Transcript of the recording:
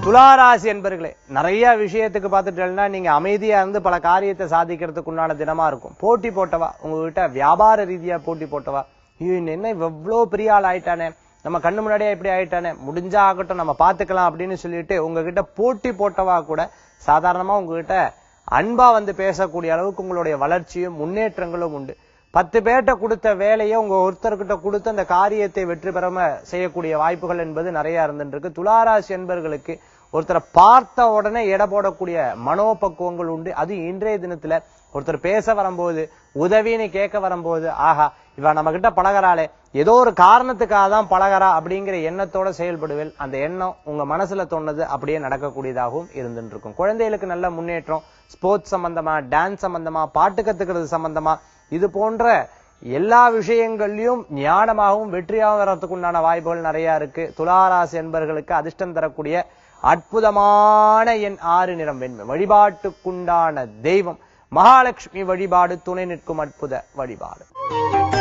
துளாராசி என்பர்களே நிறைய விஷயத்துக்கு பார்த்துட்டேன்னா நீங்க அமைதியா இருந்து பல காரியத்தை சாதிக்கிறதுக்கு உண்டான தினமா இருக்கும் போட்டி போட்டவா உங்ககிட்ட வியாபார ரீதியா போட்டி போட்டவா ஐயோ இன்னும் என்ன இவ்வளோ பெரிய ஆள் ஆயிட்டானே நம்ம கண்ணு முன்னாடியே இப்படி ஆயிட்டானே முடிஞ்சா ஆகட்டும் நம்ம பாத்துக்கலாம் அப்படின்னு சொல்லிட்டு உங்ககிட்ட போட்டி போட்டவா கூட சாதாரணமா உங்ககிட்ட அன்பா வந்து பேசக்கூடிய அளவுக்கு உங்களுடைய வளர்ச்சியும் முன்னேற்றங்களும் உண்டு பத்து பேர்ட்ட கொடுத்த வேலையை உங்க ஒருத்தர்கிட்ட கொடுத்து அந்த காரியத்தை வெற்றி பெறாம செய்யக்கூடிய வாய்ப்புகள் என்பது நிறைய இருந்துட்டு இருக்கு துளாராசி என்பர்களுக்கு ஒருத்தரை பார்த்த உடனே எடை போடக்கூடிய மனோபக்குவங்கள் உண்டு அது இன்றைய தினத்துல ஒருத்தர் பேச வரும்போது உதவின்னு கேட்க வரும்போது ஆஹா இவ நம்ம கிட்ட பழகுறாளே ஏதோ ஒரு காரணத்துக்காக தான் பழகுறா அப்படிங்கிற எண்ணத்தோட செயல்படுவேன் அந்த எண்ணம் உங்க மனசுல தோணுது அப்படியே நடக்கக்கூடியதாகவும் இருந்துட்டு இருக்கும் குழந்தைகளுக்கு நல்ல முன்னேற்றம் ஸ்போர்ட்ஸ் சம்பந்தமா டான்ஸ் சம்பந்தமா பாட்டு கத்துக்கிறது சம்பந்தமா இது போன்ற எல்லா விஷயங்கள்லயும் ஞானமாகவும் வெற்றியாகவும் வர்றதுக்கு உண்டான வாய்ப்புகள் நிறைய இருக்கு துளாராசி என்பர்களுக்கு அதிர்ஷ்டம் தரக்கூடிய அற்புதமான என் ஆறு நிறம் வெண்மை வழிபாட்டுக்குண்டான தெய்வம் மகாலட்சுமி வழிபாடு துணை நிற்கும் அற்புத வழிபாடு